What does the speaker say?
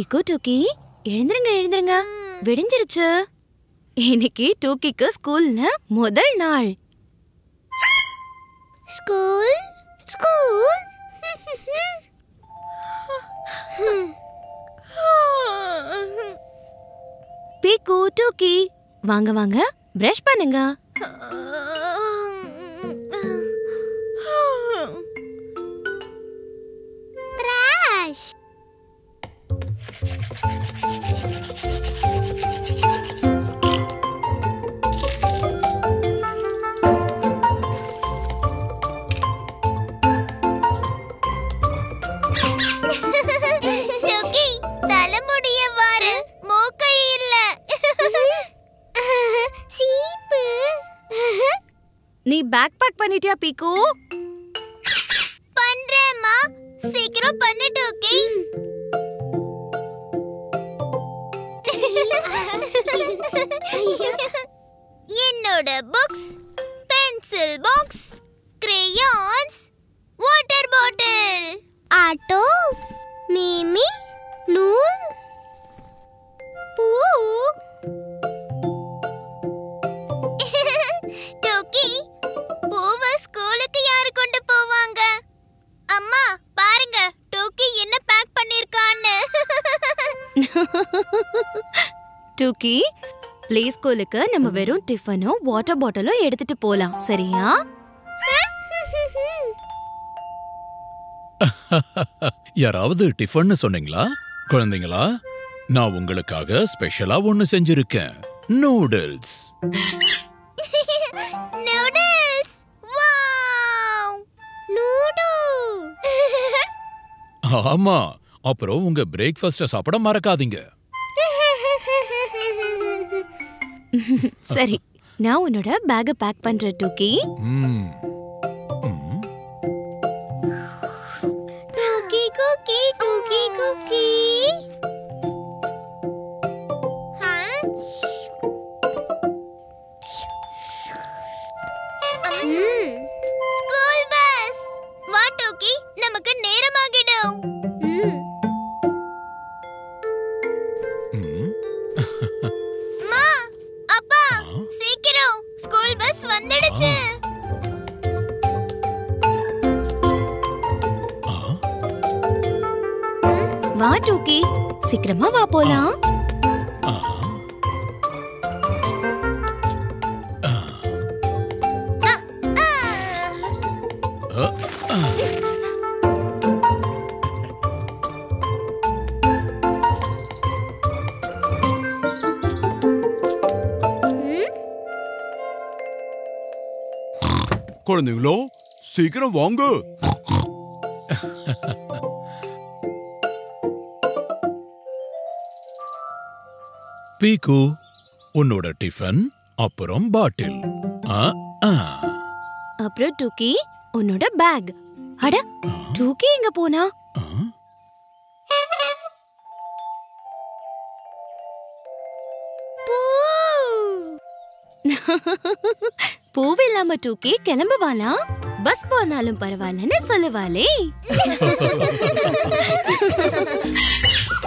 பீக்கு டூக்கி எழுந்திருங்க எழுந்திருங்க விடிஞ்சிருச்சு இன்னைக்கு டூக்கிக்கு ஸ்கூல்ல முதல் நாள் ஸ்கூல் ஸ்கூல் பீக்கு டூக்கி வாங்க வாங்க பிரஷ் பண்ணுங்க கிராஷ் லுக்கி தலைமுடிய வாரு மூக்கை இல்ல சீப்பு நீ பேக் பேக் பண்ணிட்டியா பீக்கு பண்றேம்மா சீக்கிரம் பண்ணிட்டு ஓகே என்னோட books pencil box crayons water bottle auto மீமி நூல் பூ டோக்கி பூவை ஸ்கூலுக்கு யாரு கொண்டு போவாங்க அம்மா பாருங்க டோக்கி என்ன பேக் பண்ணிருக்கான்னு டூக்கி ப்ளே ஸ்கூலுக்கு நம்ம வெறும் டிஃபனும் வாட்டர் பாட்டிலும் எடுத்துட்டு போலாம் சரியா யாராவது டிஃபன்னு சொன்னீங்களா குழந்தைங்களா நான் உங்களுக்காக ஸ்பெஷலா ஒன்னு செஞ்சிருக்கேன் நூடுல்ஸ் நூடுல்ஸ் வாவ் நூடு ஆமா அப்புறம் உங்க பிரேக்ஃபாஸ்ட சாப்பிட மறக்காதீங்க சரி நான் உன்னோட பேக்க பேக் பண்றேன் டூக்கி ம். ம். Cookie cookie cookie cookie school bus வா டோக்கி நமக்கு நேரமாகிடும் ம். மா அப்பா ஆ? சீக்கிரம் ஸ்கூல் பஸ் வந்துடுச்சு ஆ. வா டூக்கி சீக்கிரமா வா போலாம் ஆ. ஆ. அ. குழந்தைங்களோ சீக்கிரம் வாங்க பீக்கு உன்னோட டிஃபன் அப்புறம் பாட்டில் ஆ, ஆ. அப்புறம் டூக்கி உன்னோட பேக் அட டூக்கி எங்க போனா ஆ. பூவில்லாம டூக்கி கிளம்புவாளா பஸ் போனாலும் பரவாயில்லன்னு சொல்லுவாளே